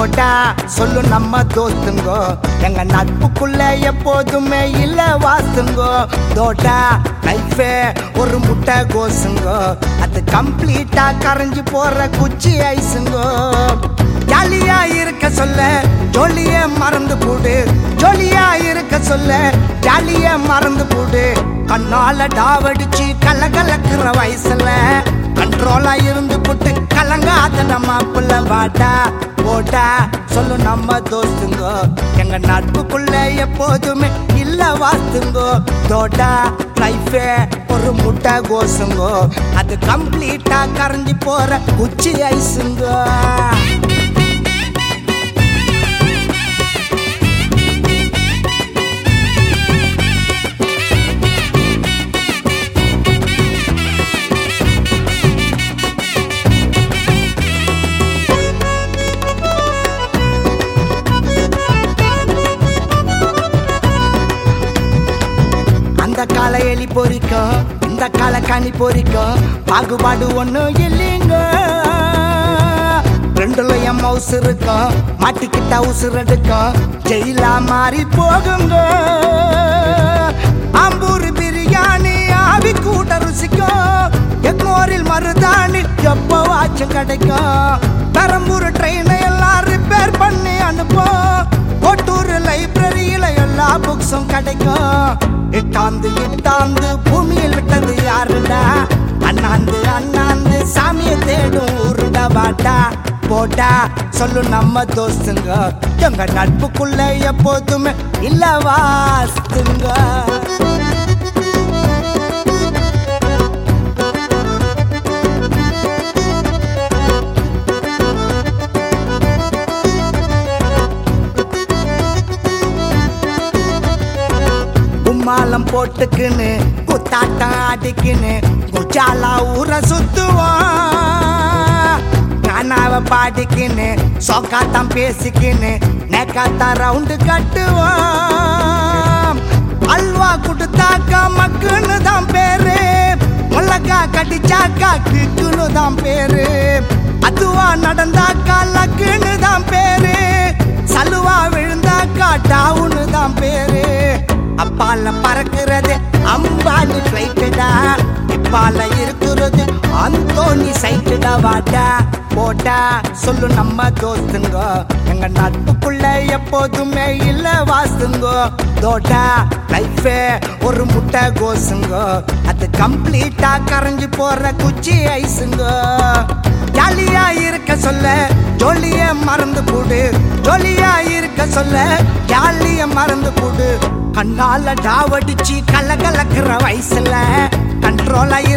போட்டா சொல்லு நம்ம தோஸ்துங்கோ எங்க நட்புக்குள்ள எப்போதுமே இல்ல வாசுங்கோ தோட்டா லைஃபே ஒரு முட்டை கோசுங்கோ அது கம்ப்ளீட்டா கரைஞ்சு போற குச்சி ஐசுங்கோ ஜாலியா இருக்க சொல்ல ஜோலிய மறந்து போடு ஜோலியா இருக்க சொல்ல ஜாலிய மறந்து போடு கண்ணால டாவடிச்சு கல கலக்குற வயசுல கண்ட்ரோலா இருந்து புட்டு கலங்காத நம்ம புள்ள வாட்டா போட்டா சொல்லு நம்ம தோஸ்துங்கோ எங்க நட்புக்குள்ள எப்போதுமே இல்ல வாத்துங்கோ தோட்டா லைஃபே ஒரு முட்டை கோசுங்கோ அது கம்ப்ளீட்டா கரைஞ்சி போற குச்சி ஐசுங்கோ அந்த கால எலி பொறிக்கும் இந்த கால கனி பொறிக்கும் பாகுபாடு ஒண்ணும் இல்லைங்க ரெண்டுல என் மவுஸ் இருக்கும் மாட்டிக்கிட்ட உசுர் எடுக்கும் ஜெயிலா மாறி போகுங்க ஆம்பூர் பிரியாணி ஆவி கூட ருசிக்கும் எக்மோரில் மருதாணி எப்பவாச்சும் கிடைக்கும் பெரம்பூர் ட்ரெயினை எல்லாம் ரிப்பேர் பண்ணி அனுப்போம் கோட்டூர் லைப்ரரியில எல்லா புக்ஸும் கிடைக்கும் இட்டாந்து இட்டாந்து பூமியில் விட்டது யாருடா அண்ணாந்து அண்ணாந்து சாமியை தேடும் ஊருடா வாட்டா போட்டா சொல்லு நம்ம தோஸ்துங்க எங்க நட்புக்குள்ள எப்போதுமே இல்ல வாஸ்துங்க கும்மாலம் போட்டுக்கின்னு குத்தாட்டம் ஆடிக்கின்னு குஜாலா ஊர சுத்துவான் கானாவ பாடிக்கின்னு சோக்காத்தான் பேசிக்கின்னு நேக்காத்தான் ரவுண்டு கட்டுவான் அல்வா கொடுத்தாக்கா மக்குன்னு தான் பேரு முள்ளக்கா கடிச்சாக்கா கிக்குன்னு தான் பேரு அதுவா நடந்தாக்கா லக்குன்னு தான் பேரு சலுவா விழுந்தாக்கா டவுன்னு தான் பேரு அப்பால பறக்கிறது அம்பானி ஃபிளைட்டுடா இப்பால இருக்கிறது அந்தோனி சைட்டுடா வாடா போட்டா சொல்லு நம்ம தோஸ்துங்க எங்க நட்புக்குள்ள எப்போதுமே இல்ல வாசுங்கோ தோட்டா லைஃபே ஒரு முட்டை கோசுங்கோ அது கம்ப்ளீட்டா கரைஞ்சு போற குச்சி ஐசுங்கோ ஜாலியா இருக்க சொல்ல ஜோலிய மறந்து போடு ஜோலியா இருக்க சொல்ல ஜாலிய மறந்து போடு கண்ணால டாவடிச்சு கல கலக்குற வயசுல கண்ட்ரோலா